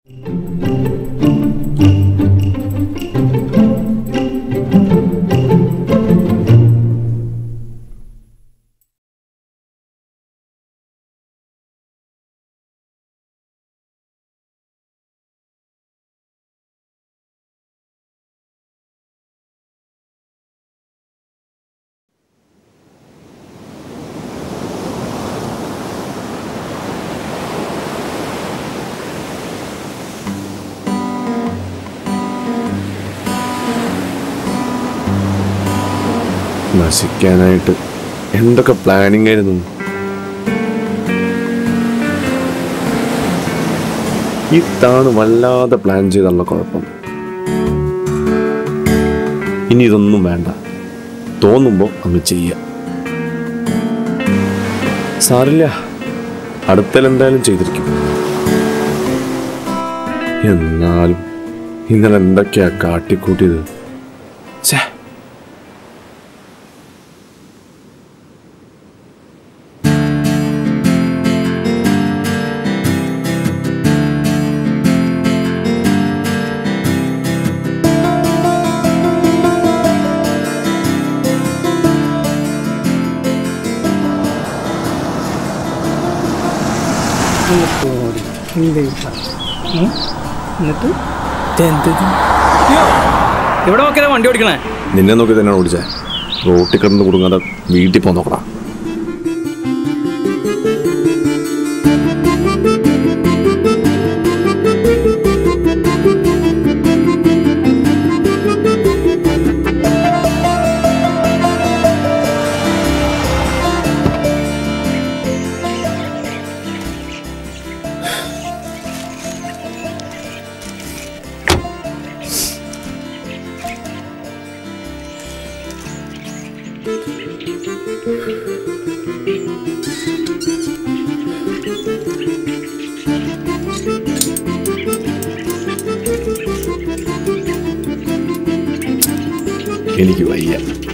നശിക്കാനായിട്ട് എന്തൊക്കെ പ്ലാനിങ് ആയിരുന്നു ഇതാണ് വല്ലാതെ പ്ലാൻ ചെയ്തുള്ള കുഴപ്പം ഇനി ഇതൊന്നും വേണ്ട തോന്നുമ്പോൾ അങ്ങ് ചെയ്യാം സാരില്ല അടുത്തൽ എന്തായാലും ചെയ്തിരിക്കും എന്നാലും ഇന്നലെ എന്തൊക്കെയാ കാട്ടിക്കൂട്ടിയത് ഛേ എന്നിട്ട് എവിടെ നോക്കിയാ വണ്ടി ഓടിക്കണേ നിന്നെ നോക്കി തന്നെയാണ് ഓടിച്ചേ റോട്ടിൽ കിടന്ന് കുടുങ്ങാതെ വീട്ടിൽ പോകാൻ നോക്കടാ എനിക്ക് വയ്യ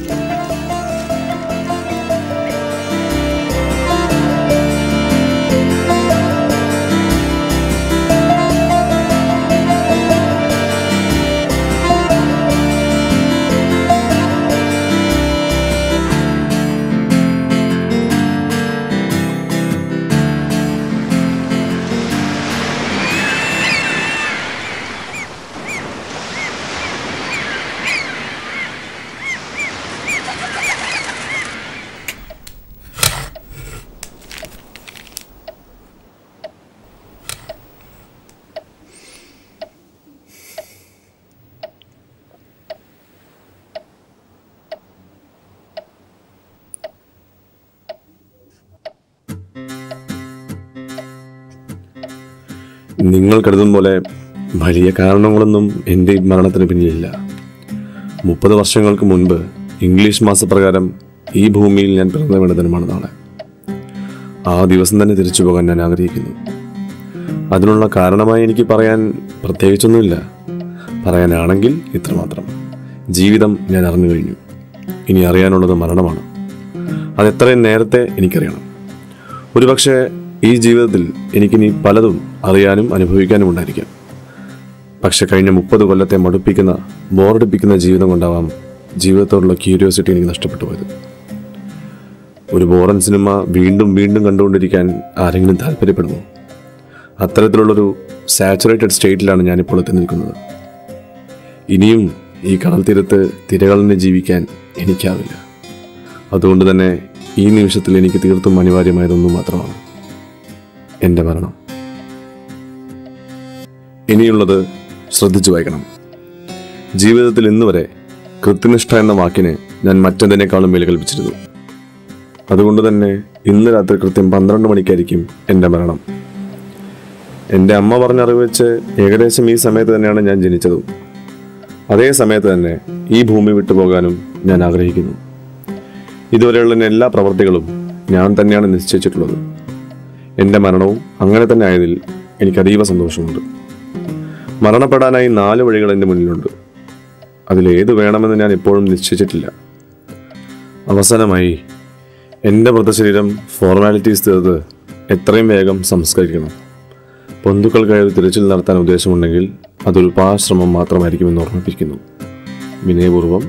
നിങ്ങൾ കരുതും പോലെ വലിയ കാരണങ്ങളൊന്നും എൻ്റെ ഈ മരണത്തിന് പിന്നിലില്ല മുപ്പത് വർഷങ്ങൾക്ക് മുൻപ് ഇംഗ്ലീഷ് മാസപ്രകാരം ഈ ഭൂമിയിൽ ഞാൻ പിറന്ന വീണ ദിനമാണ് നാളെ ആ ദിവസം തന്നെ തിരിച്ചു പോകാൻ ഞാൻ ആഗ്രഹിക്കുന്നു അതിനുള്ള കാരണമായി എനിക്ക് പറയാൻ പ്രത്യേകിച്ചൊന്നുമില്ല പറയാനാണെങ്കിൽ ഇത്രമാത്രം ജീവിതം ഞാൻ അറിഞ്ഞു കഴിഞ്ഞു ഇനി അറിയാനുള്ളത് മരണമാണ് അതെത്രയും നേരത്തെ എനിക്കറിയണം ഒരുപക്ഷെ ഈ ജീവിതത്തിൽ എനിക്കിനി പലതും അറിയാനും അനുഭവിക്കാനും ഉണ്ടായിരിക്കാം പക്ഷെ കഴിഞ്ഞ മുപ്പത് കൊല്ലത്തെ മടുപ്പിക്കുന്ന ബോറടിപ്പിക്കുന്ന ജീവിതം കൊണ്ടാവാം ജീവിതത്തോടുള്ള ക്യൂരിയോസിറ്റി എനിക്ക് നഷ്ടപ്പെട്ടു പോയത് ഒരു ബോറൻ സിനിമ വീണ്ടും വീണ്ടും കണ്ടുകൊണ്ടിരിക്കാൻ ആരെങ്കിലും താല്പര്യപ്പെടുമോ അത്തരത്തിലുള്ളൊരു സാച്ചുറേറ്റഡ് സ്റ്റേറ്റിലാണ് ഞാനിപ്പോൾ എത്തി നിൽക്കുന്നത് ഇനിയും ഈ കടൽ തീരത്ത് തിരകളിനെ ജീവിക്കാൻ എനിക്കാവില്ല അതുകൊണ്ട് തന്നെ ഈ നിമിഷത്തിൽ എനിക്ക് തീർത്തും അനിവാര്യമായതൊന്നും മാത്രമാണ് എൻ്റെ മരണം ഇനിയുള്ളത് ശ്രദ്ധിച്ചു വായിക്കണം ജീവിതത്തിൽ ഇന്ന് വരെ കൃത്യനിഷ്ഠ എന്ന വാക്കിന് ഞാൻ മറ്റെന്തിനേക്കാളും വില കൽപ്പിച്ചിരുന്നു അതുകൊണ്ട് തന്നെ ഇന്ന് രാത്രി കൃത്യം പന്ത്രണ്ട് മണിക്കായിരിക്കും എൻ്റെ മരണം എൻ്റെ അമ്മ പറഞ്ഞ അറിവ് വെച്ച് ഏകദേശം ഈ സമയത്ത് തന്നെയാണ് ഞാൻ ജനിച്ചതും അതേ സമയത്ത് തന്നെ ഈ ഭൂമി വിട്ടു പോകാനും ഞാൻ ആഗ്രഹിക്കുന്നു ഇതുവരെയുള്ള എൻ്റെ എല്ലാ പ്രവർത്തികളും ഞാൻ തന്നെയാണ് നിശ്ചയിച്ചിട്ടുള്ളത് എൻ്റെ മരണവും അങ്ങനെ തന്നെ ആയതിൽ എനിക്ക് അതീവ സന്തോഷമുണ്ട് മരണപ്പെടാനായി നാല് വഴികൾ എൻ്റെ മുന്നിലുണ്ട് അതിലേത് വേണമെന്ന് ഞാൻ ഇപ്പോഴും നിശ്ചയിച്ചിട്ടില്ല അവസാനമായി എൻ്റെ മൃതശരീരം ഫോർമാലിറ്റീസ് തീർത്ത് എത്രയും വേഗം സംസ്കരിക്കണം ബന്ധുക്കൾക്കായി ഒരു തിരച്ചിൽ നടത്താൻ ഉദ്ദേശമുണ്ടെങ്കിൽ അതൊരു ഉപാശ്രമം മാത്രമായിരിക്കുമെന്ന് ഓർമ്മിപ്പിക്കുന്നു വിനയപൂർവം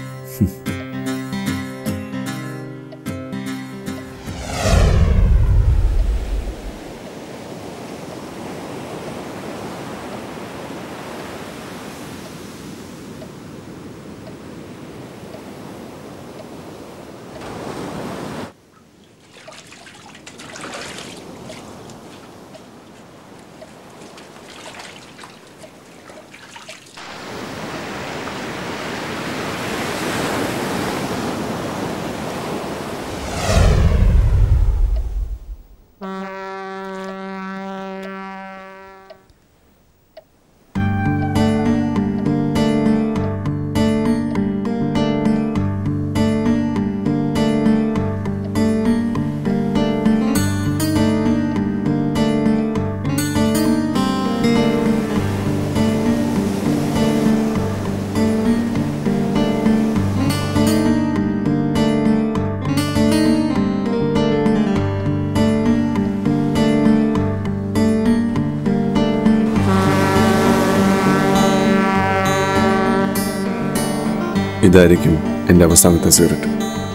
ഇതായിരിക്കും എൻ്റെ അവസാനത്തെ സിഗരറ്റ്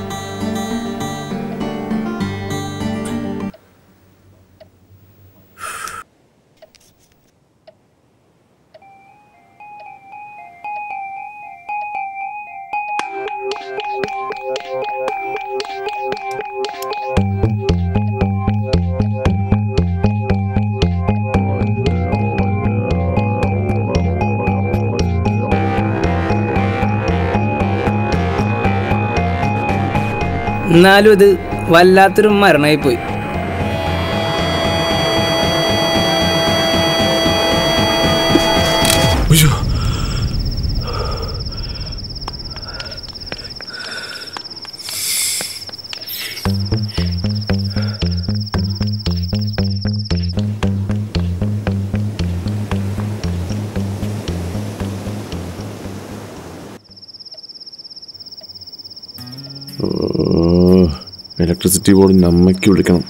എന്നാലും ഇത് വല്ലാത്തൊരു മരണമായി പോയി അയ്യോ ഇലക്ട്രിസിറ്റി ബോർഡിൻ്റെ അമ്മയ്ക്ക് വിളിക്കണം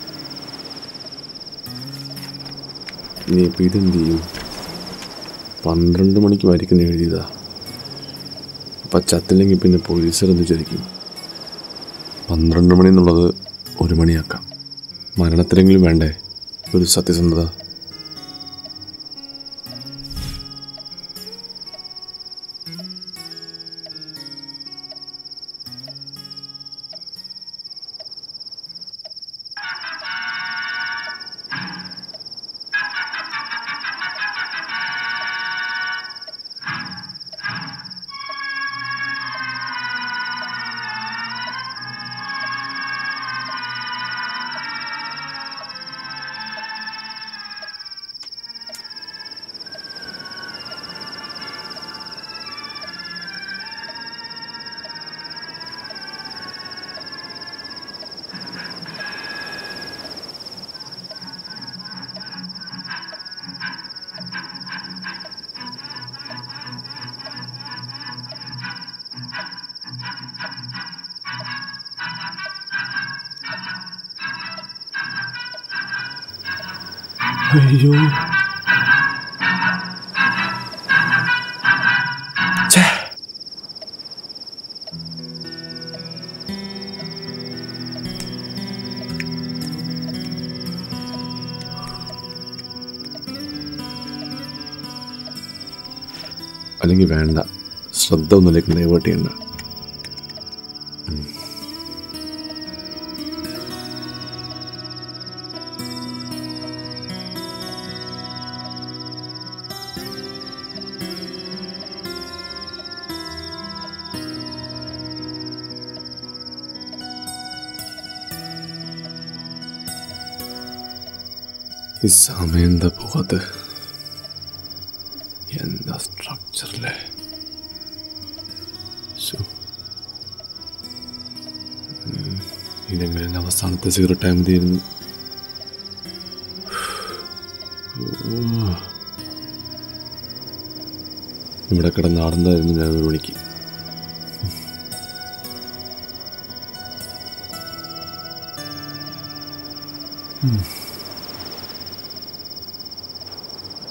നീ ഇപ്പം ഇതെന്ത് ചെയ്യും പന്ത്രണ്ട് മണിക്ക് മരിക്കുന്ന എഴുതിയതാ അപ്പം ചത്തില്ലെങ്കിൽ പിന്നെ പോലീസുകാർ എന്ത് വിചാരിക്കും പന്ത്രണ്ട് മണി എന്നുള്ളത് ഒരു മണിയാക്കാം മരണത്തിലെങ്കിലും വേണ്ടേ ഒരു സത്യസന്ധത അയ്യോ ഛേ. അല്ലെങ്കിൽ വേണ്ട ശ്രദ്ധ ഒന്നിലേക്ക് ഡൈവേർട്ട് ചെയ്യണ്ട ഈ സമയം എന്താ പോകാത്ത എന്താ സ്ട്രക്ചറിലെ ഇതെങ്ങനെ എൻ്റെ അവസാനത്തെ സിഗരറ്റ് ടൈം തീരുന്നു ഇവിടെ കിടന്ന് ആടുന്നതായിരുന്നു ഞാൻ ഒരു മണിക്ക്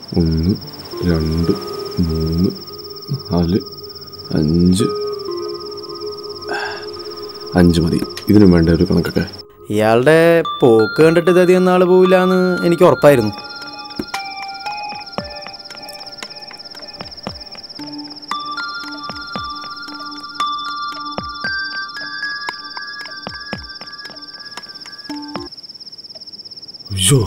ഒന്ന് രണ്ട് മൂന്ന് നാല് അഞ്ച് അഞ്ച് മതി ഇതിനും വേണ്ട ഒരു കണക്കൊക്കെ ഇയാളുടെ പോക്ക് കണ്ടിട്ട് ഇത് അധികം നാൾ പോവില്ല എന്ന് എനിക്ക് ഉറപ്പായിരുന്നു അയ്യോ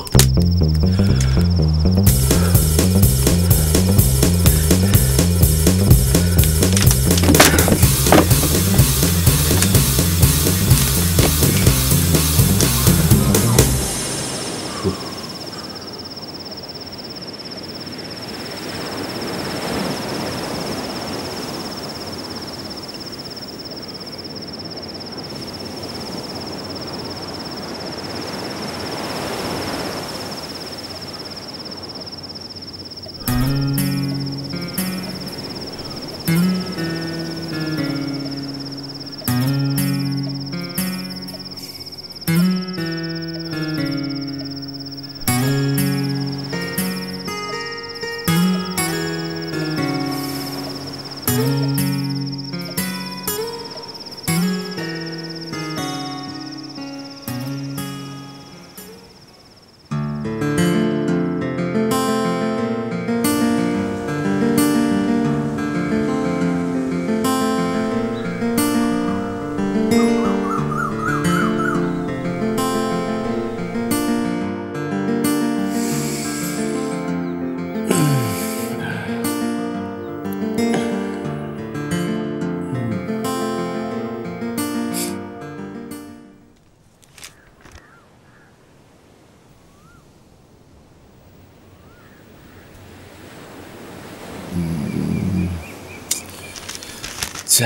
ഛേ.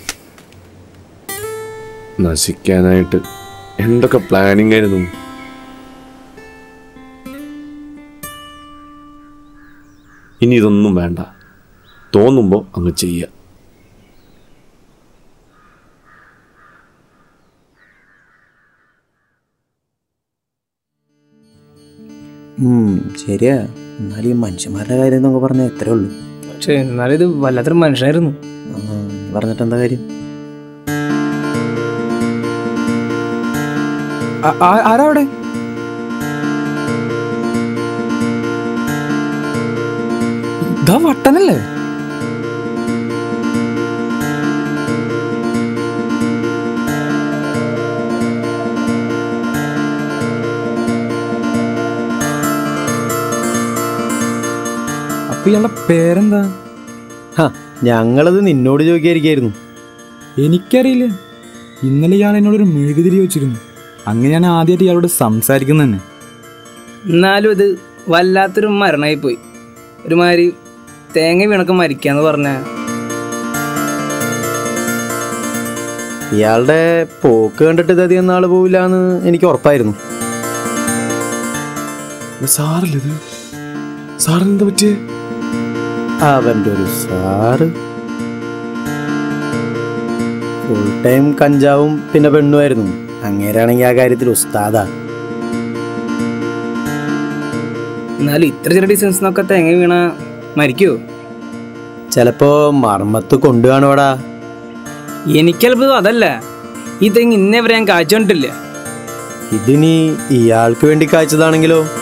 നശിക്കാനായിട്ട് എന്തൊക്കെ പ്ലാനിങ് ആയിരുന്നു ഇനി ഇതൊന്നും വേണ്ട തോന്നുമ്പോൾ അങ്ങ് ചെയ്യുക ഉം, ശരിയാ എന്നാലും ഈ മനുഷ്യന്മാരുടെ കാര്യം എന്നൊക്കെ പറഞ്ഞാൽ എത്രേ ഉള്ളൂ പക്ഷെ എന്നാലും ഇത് വല്ലാത്തൊരു മനുഷ്യനായിരുന്നു ആ, നീ പറഞ്ഞിട്ട് എന്താ കാര്യം ആരാ അവിടെ ഇതാ വട്ടനല്ലേ അപ്പൊ ഇയാളുടെ പേരെന്താ ഹാ ഞങ്ങളത് നിന്നോട് ചോദിക്കായിരിക്കായിരുന്നു എനിക്കറിയില്ല ഇന്നലെ ഇയാൾ എന്നോടൊരു മെഴുകുതിരി വെച്ചിരുന്നു അങ്ങനെയാണ് ആദ്യമായിട്ട് ഇയാളോട് സംസാരിക്കുന്നത് തന്നെ എന്നാലും ഇത് വല്ലാത്തൊരു മരണമായി പോയി ഒരുമാതിരി തേങ്ങ വീണൊക്കെ മരിക്കാന്ന് പറഞ്ഞ ഇയാളുടെ പോക്ക് കണ്ടിട്ട് ഇത് അധികം നാൾ പോവില്ല എന്ന് എനിക്ക് ഉറപ്പായിരുന്നു സാറല്ലേ ഇത് സാറിനെന്താ പറ്റിയേ അവൻ്റെ ഒരു സാറ് ഫുൾ ടൈം കഞ്ചാവും പിന്നെ പെണ്ണുമായിരുന്നു അങ്ങേരാണെങ്കിൽ ആ കാര്യത്തിൽ ഉസ്താദാ എന്നാലും ഇത്ര ചെറിയ ഡിസ്റ്റൻസിനൊക്കെ തേങ്ങ വീണ മരിക്കുവോ ചിലപ്പോ മർമ്മത്ത് കൊണ്ടുകാണോടാ എനിക്കല്പതും അതല്ല ഈ തെങ്ങ് ഇന്നേ വരെ ഞാൻ കാഴ്ച കണ്ടിട്ടില്ല ഇതിനി ഇയാൾക്ക് വേണ്ടി കാഴ്ചതാണെങ്കിലോ